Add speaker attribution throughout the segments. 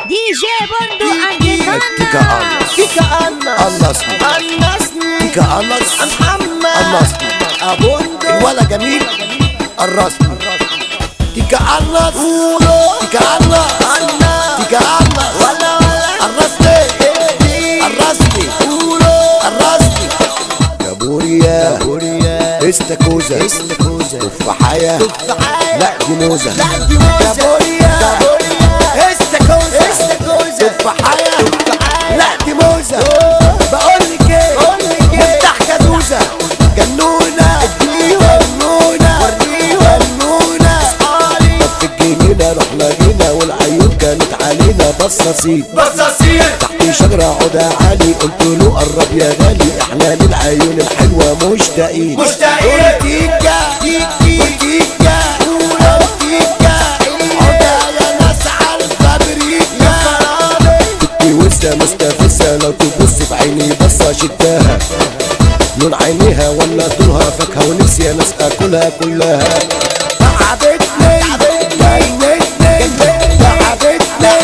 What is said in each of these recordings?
Speaker 1: دي جي بندو عند
Speaker 2: تيكا أنس
Speaker 3: تيكا أنس
Speaker 2: أنسني
Speaker 3: أنسني
Speaker 2: تيكا أنس
Speaker 3: محمد
Speaker 2: أنسني
Speaker 3: أبوندو
Speaker 2: الولا جميل الرسمي تيكا أنس تيكا أنس
Speaker 3: أنا
Speaker 2: تيكا أنس
Speaker 3: ولا ولا
Speaker 2: الرسمي
Speaker 3: إيه
Speaker 2: الرسمي الرسمي يا بوريا
Speaker 3: بوريا
Speaker 2: استاكوزا
Speaker 3: استاكوزا
Speaker 2: تفاحية
Speaker 3: تفاحية
Speaker 2: لا دي موزة
Speaker 3: لا دي موزة
Speaker 2: يا بوريا
Speaker 3: يا بوريا
Speaker 2: استاكوزا
Speaker 3: استاكوزا
Speaker 2: تفاحية
Speaker 3: تفاحية
Speaker 2: لا دي موزة بقول لك ايه
Speaker 3: بقول لك إيه؟
Speaker 2: نفتح كدوزة جنونة جنونة جنونة
Speaker 3: أصحابي
Speaker 2: طب في الجنينة رحنا جينا والعيون كانت علينا بصاصين
Speaker 3: بصاصين
Speaker 2: تحت شجرة عدا عالي قلت له قرب يا غالي احنا للعيون الحلوة مشتاقين
Speaker 3: مشتاقين.
Speaker 2: تيكا تيكا تيكا عدا يا ناس على الفابريكا كنت وسه مستفزة لو تبص بعيني بصة شداها لون عينيها ولا طولها فاكهة ونفسي يا ناس اكلها كلها تعبتني جنتني تعبتني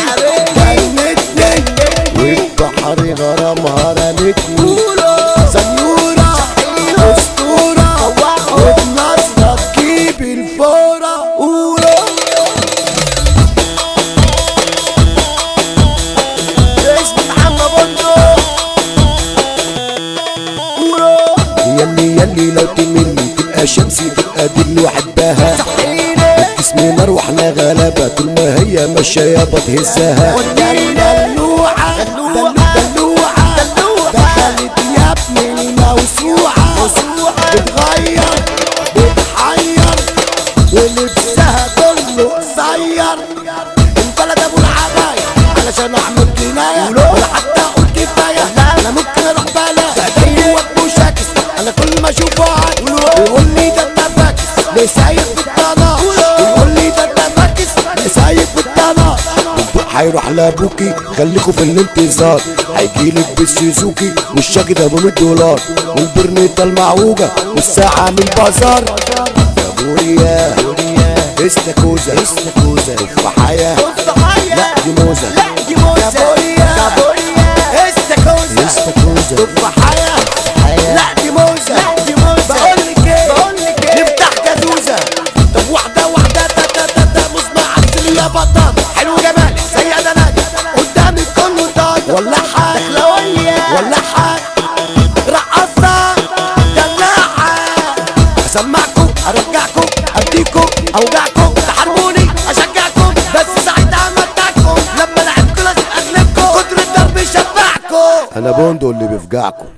Speaker 2: جنتني والبحر غرامها رمتني سنورة اسطورة وبنصرة تجيب الفورة قولوا
Speaker 3: اسمي محمد بندو
Speaker 2: يلي يلي لو تملي تبقى شمسي تبقى دلي وحباها جسمي نار واحنا غلابة طول ما هي ماشية يابا تهزها دلوعة دلوعة دخلت يا ابني الموسوعة بتغير بتحير ولبسها كله قصير البلد ابو العباية علشان اعمل جناية ولا حتى اقول كفاية انا ممكن اروح بلا جوك مشاكس انا كل ما اشوفه عاد يقول لي ده انت فاكس ليه سايق بالطنا يقول لي ده انت فاكس ليه سايق بالطنا الضوء هيروح لابوكي خليكوا في الانتظار هيجيلك بالسوزوكي والشاكي ده ب 100 دولار والبرنيطة المعوجة والساعة من البازار يا بوريا استاكوزا استاكوزا تفاحية لا دي موزة
Speaker 3: لا دي موزة
Speaker 2: يا بوريا
Speaker 3: يا بوريا
Speaker 2: استاكوزا استاكوزا تفاحية لا دي موزة
Speaker 3: لا دي موزة
Speaker 2: بقول لك ايه
Speaker 3: بقول لك ايه
Speaker 2: نفتح كازوزة طب واحدة واحدة تا تا تا تا مصنع عسل يا بطاطا حلو جمالك زي ادناجي قدامك كله طاقة ولا حاجة
Speaker 3: خلوية
Speaker 2: ولا حاجة رقصة دلاعة اسمعكم ارجعكم اديكم اوجعكم تحاربوني اشجعكم بس ساعتها امتعكم لما لعبكم لازم اغلبكم كتر الضرب يشبعكم انا بوندو اللي بيفجعكم